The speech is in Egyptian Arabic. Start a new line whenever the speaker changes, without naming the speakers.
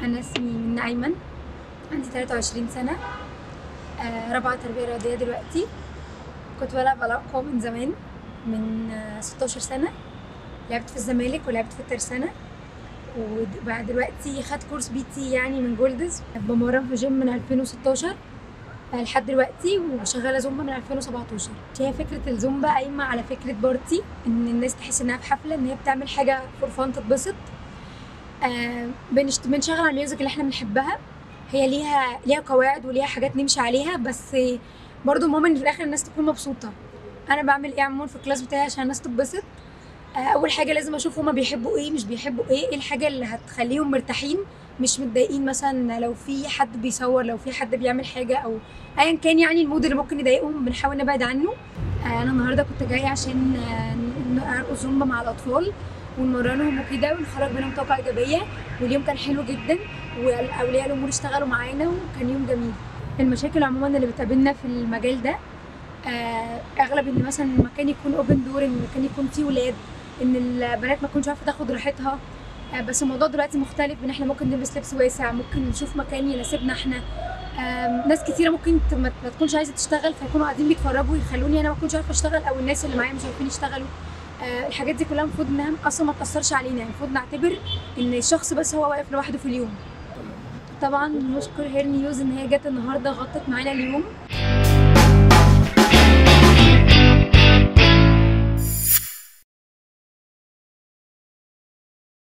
أنا اسمي منى أيمن عندي 23 سنة آه، رابعة تربية رياضية دلوقتي كنت بلعب ألعاب قوى من زمان من آه، 16 سنة لعبت في الزمالك ولعبت في الترسانة وبعد دلوقتي خدت كورس بي تي يعني من جولدز بمرن في جيم من 2016 آه، لحد دلوقتي وشغاله زومبا من 2017 هي فكره الزومبا قايمه على فكره بارتي ان الناس تحس انها في حفله ان هي بتعمل حاجه فور فان تتبسط آه بنشت... بنشغل على الميوزك اللي احنا بنحبها هي ليها ليها قواعد وليها حاجات نمشي عليها بس برضو المهم ان في الاخر الناس تكون مبسوطه انا بعمل ايه عموما في الكلاس بتاعي عشان الناس تتبسط آه اول حاجه لازم اشوف هما بيحبوا ايه مش بيحبوا ايه ايه الحاجه اللي هتخليهم مرتاحين مش متضايقين مثلا لو في حد بيصور لو في حد بيعمل حاجه او ايا كان يعني المود اللي ممكن يضايقهم بنحاول نبعد عنه آه انا النهارده كنت جايه عشان آه، ن- ارقص زومبا مع الاطفال ونمرنهم وكده ونخرج منهم طاقه ايجابيه واليوم كان حلو جدا واولياء الامور اشتغلوا معانا وكان يوم جميل المشاكل عموما اللي بتقابلنا في المجال ده آه، اغلب ان مثلا المكان يكون اوبن دور ان المكان يكون فيه ولاد ان البنات ما تكونش عارفه تاخد راحتها آه، بس الموضوع دلوقتي مختلف ان احنا ممكن نلبس لبس واسع ممكن نشوف مكان يناسبنا احنا آم، ناس كتيره ممكن ت- ما ما تكونش عايزه تشتغل فيكونوا قاعدين بيتفرجوا يخلوني انا ما اكونش عارفه اشتغل او الناس اللي معايا مش عارفين يشتغلوا آه، الحاجات دي كلها المفروض انها اصلا ما تاثرش علينا يعني المفروض نعتبر ان الشخص بس هو واقف لوحده في اليوم طبعا نشكر هير نيوز ان هي جت النهارده غطت معانا اليوم